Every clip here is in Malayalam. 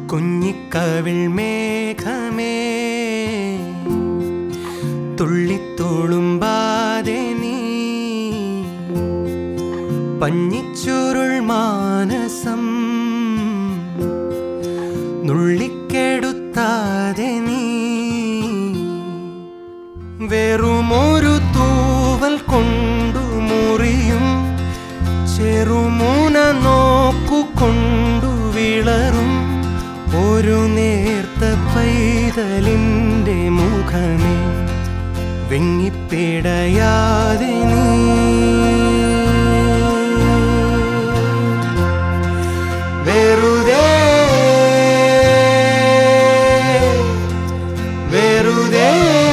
കുഞ്ഞിക്കവിൾ മേഘമേ തുള്ളിത്തോളുമ്പാതെ നീ പഞ്ഞിച്ചുരുൾ മാനസം നുള്ളിക്കെടുത്താതെ നീ വെറുമൊരു തൂവൽ കൊണ്ടു മുറിയും ചെറുമുന നോക്കു കൊണ്ടു വിളറും ഒരു നേർത്ത പൈതലിൻ്റെ മുഖമേ വെങ്ങിപ്പിടയാതെ നീ വെറുതെ വെറുതെ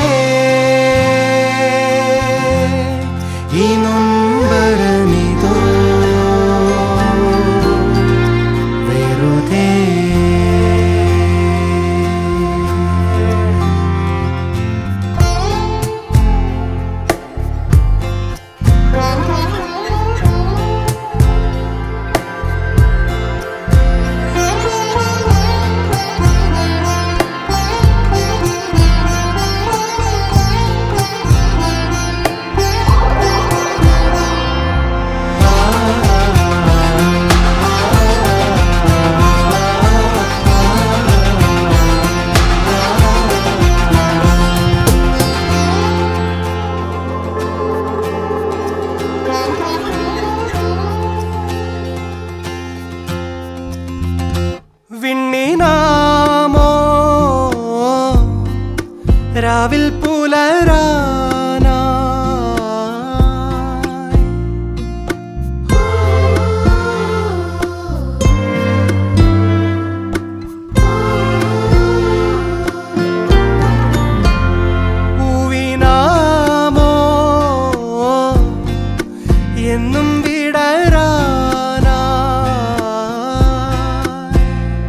ഈ നൊമ്പരമിതോ വെറുതെ വിണ്ണിനാമോ രാവിൽ പുലരാനായി പൂവിനാമോ എന്നും വിടരാനായി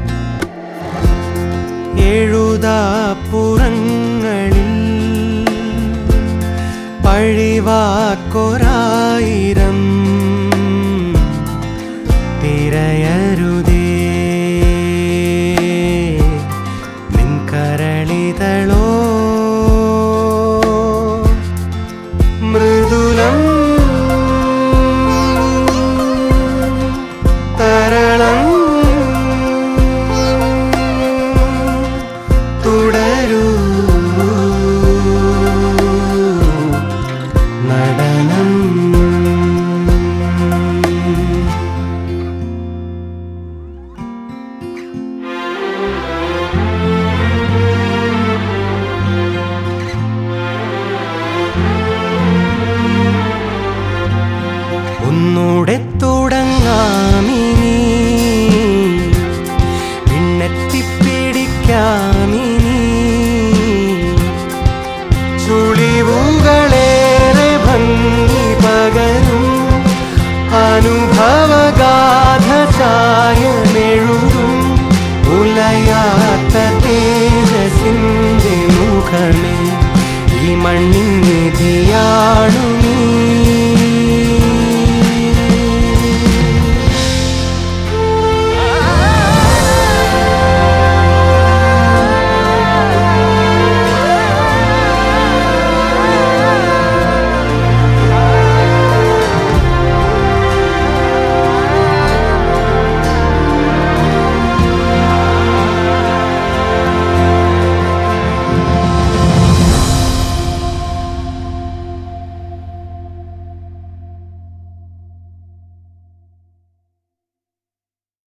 എഴുതാപ്പുറങ്ങളിൽ പഴിവാക്കൊരായിരം തിരയരുതേ നിൻ കരളിതളോ മൃദുലം തരളം തുടരൂ നടനം ഒന്നൂടെ തുടങ്ങാമിനി പിന്നെത്തിപ്പിടിക്കാമിനി ചുളിവുകളേറെ ഭംഗി പകരും അനുഭവഗാഥ ചായമെഴുതും ഉലയാത്ത തേജസിന്റെ മുഖമേ ഈ മണ്ണിൻ നിധിയാണു നീ